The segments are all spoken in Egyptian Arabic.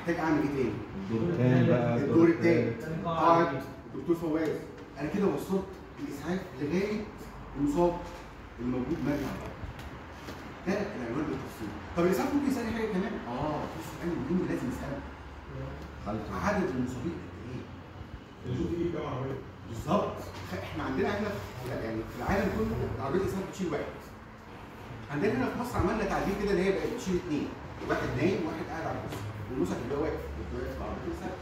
محتاج اعمل ايه تاني؟ الدور الثاني بقى الدور التاني تاني قاعد قاعد دكتور فواز انا كده وصلت الاسعاف لغايه المصاب الموجود مرجع ده العنوان بالتفصيل طب الاسعاف ممكن يسال حاجه كمان؟ اه في سؤال مهم لازم يساله حالته عدد المصابين قد ايه؟ الجزء ايه كام عربيه؟ بالظبط احنا عندنا احنا في- يعني في العالم كله عربيه الاسعاف بتشيل واحد عندنا هنا في مصر عملنا تعديل كده اللي هي بقت بتشيل اثنين واحد نايم وواحد قاعد على الكرسي والنسخ اللي هو واقف اللي واقف على عربيه الاسعاف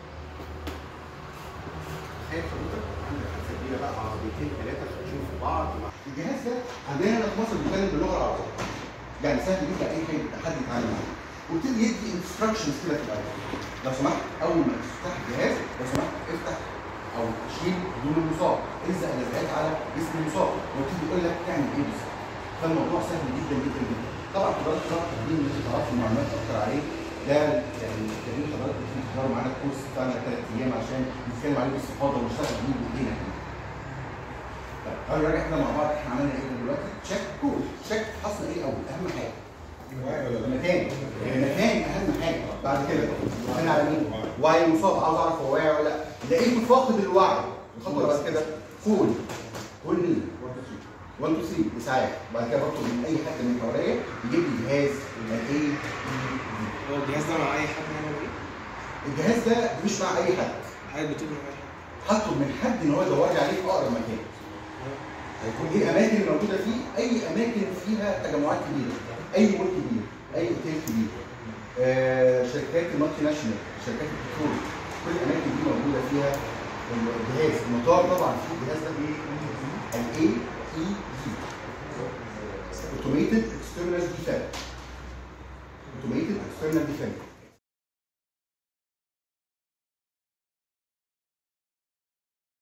تخيل حضرتك عندك حادثه كبيره بقى عربيتين ثلاثه خارجين في بعض الجهاز ده عندنا هنا في مصر بيتكلم باللغه العربيه يعني سهل جدا اي حد حد يتعامل معاه وابتدي يدي انستراكشنز كده في الاول لو سمحت اول ما تفتح الجهاز لو سمحت افتح او شيل هدوم المصاب الزق لزقات على جسم المصاب وابتدي يقول لك تعمل ايه بالظبط فالموضوع سهل جدا جدا جدا طبعا حضرتك طبعا تقديم اللي تعرفوا معلومات اكتر عليه ده يعني محتاجين حضرتك تيجي تحضروا معانا الكورس بتاعنا ثلاث ايام عشان نتكلم عليه باستفاضه ونشتغل بيه بايدينا كمان. طيب تعالوا نراجع كده مع بعض احنا عملنا ايه دلوقتي؟ تشيك كود تشيك حصل ايه اول اهم حاجه المكان المكان اهم حاجه بعد كده انا على مين؟ وعي المصاب عاوز اعرف هو واعي ولا لا لقيته فاقد الوعي الخطوه بعد كده فول فول مين 1 2 3 اسعاف بعد كده بطلب من اي حد من حواليا يجيب لي جهاز الايه هو الجهاز ده مع اي حد يعمل ايه؟ الجهاز ده مش مع اي حد حد بتقول مع اي حد هطلب من حد ان هو يدور لي عليه في اقرب مكان هيكون ايه الاماكن اللي موجوده فيه اي اماكن فيها تجمعات كبيره اي مول كبير اي اوتيل كبير آه شركات المالتي ناشونال شركات البترول كل الاماكن دي موجوده فيها الجهاز المطار طبعا فيه الجهاز ده الاي اي دي اوتوميتد اكسترنال ديفكت اوتوميتد اكسترنال ديفكت